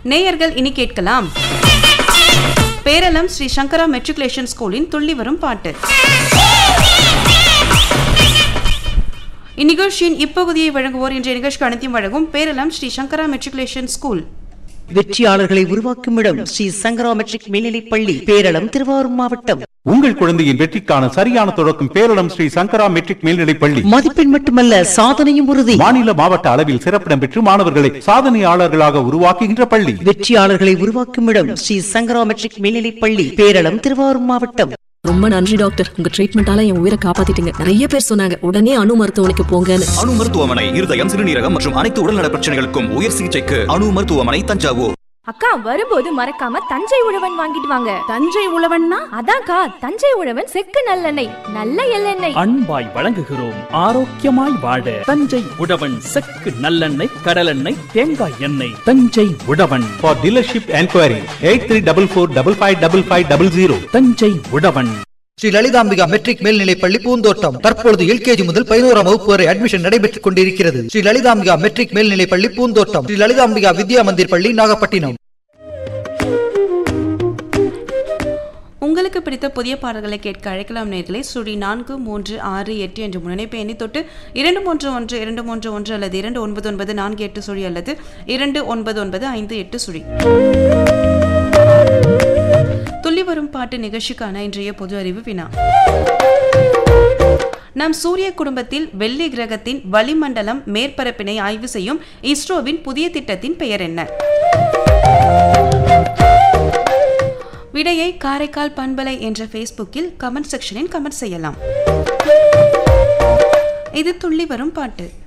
நேயர்கள் இனி கேட்கலாம் பேரளம் ஸ்ரீ சங்கரா மெட்ரிகுலேஷன் ஸ்கூலின் துள்ளி வரும் பாட்டு இந்நிகழ்ச்சியின் இப்பகுதியை வழங்குவோர் இன்றைய நிகழ்ச்சிக்கு அனைத்தையும் வழங்கும் பேரளம் ஸ்ரீ சங்கரா மெட்ரிகுலேஷன் ஸ்கூல் வெற்றியாளர்களை உருவாக்கும் இடம் ஸ்ரீ சங்கரா மெட்ரிக் மேல்நிலைப் பள்ளி பேரளம் திருவாரூர் மாவட்டம் உங்கள் குழந்தையின் வெற்றிக்கான சரியான தொடக்கம் பேரளம் ஸ்ரீ சங்கரா மெட்ரிக் மேல்நிலைப் பள்ளி மதிப்பெண் மட்டுமல்ல சாதனையும் உறுதி மாநில மாவட்ட அளவில் சிறப்பிடம் பெற்று மாணவர்களை சாதனையாளர்களாக உருவாக்குகின்ற பள்ளி வெற்றியாளர்களை உருவாக்கும் இடம் ஸ்ரீ சங்கரா மெட்ரிக் மேல்நிலைப் பள்ளி பேரளம் திருவாரூர் மாவட்டம் ரொம்ப நன்றி டாக்டர் உங்க ட்ரீட்மெண்டால என் உயிரை காப்பாத்திட்டீங்க நிறைய பேர் சொன்னாங்க உடனே அணு மருத்துவமனைக்கு போங்கன்னு அணு மருத்துவமனை இருதயம் சிறுநீரகம் மற்றும் அனைத்து உடல்நல பிரச்சனைகளுக்கும் உயர் சிகிச்சைக்கு அணு மருத்துவமனை தஞ்சாவூர் அக்கா வரும்போது மறக்காம தஞ்சை உழவன் வாங்கிட்டு வாங்க தஞ்சை உழவன்னா அதான்க்கா தஞ்சை உழவன் செக்கு நல்லெண்ணெய் நல்ல எள்ளெண்ணெய் அன்பாய் வழங்குகிறோம் ஆரோக்கியமாய் வாழ தஞ்சை உழவன் செக்கு நல்லெண்ணெய் கடலெண்ணெய் தேங்காய் எண்ணெய் Thanjai Uzhavan for dealership enquiry eight three double four double five double five double zero Thanjai Uzhavan Sri Lalithambika matric மேல்நிலைப் பள்ளி பூந்தோட்டம் தற்பொழுது எல்கேஜி முதல் பதினோராம் வகுப்பு வரை அட்மிஷன் நடைபெற்றுக் கொண்டிருக்கிறது ஸ்ரீ லலிதாம்பிகா மெட்ரிக் மேல்நிலைப் பள்ளி பூந்தோட்டம் ஸ்ரீ லலிதாம்பிகா வித்யா மந்திர் பள்ளி நாகப்பட்டினம் உங்களுக்கு பிடித்த புதிய பாடல்களை கேட்க அழைக்கலாம் நேர்களை சுழி நான்கு மூன்று ஆறு எட்டு என்ற முனைப்பை எண்ணி தொட்டு இரண்டு மூன்று ஒன்று இரண்டு மூன்று ஒன்று அல்லது இரண்டு ஒன்பது ஒன்பது நான்கு எட்டு சுழி அல்லது இரண்டு ஒன்பது ஒன்பது ஐந்து எட்டு சுழி துள்ளி வரும் பாட்டு நிகழ்ச்சிக்கான இன்றைய பொது அறிவு வினா நம் சூரிய குடும்பத்தில் வெள்ளி கிரகத்தின் வளிமண்டலம் மேற்பரப்பினை ஆய்வு செய்யும் இஸ்ரோவின் புதிய திட்டத்தின் பெயர் என்ன விடையை காரைக்கால் பண்பலை என்ற ஃபேஸ்புக்கில் கமெண்ட் செக்ஷனில் கமெண்ட் செய்யலாம் இது துள்ளி வரும் பாட்டு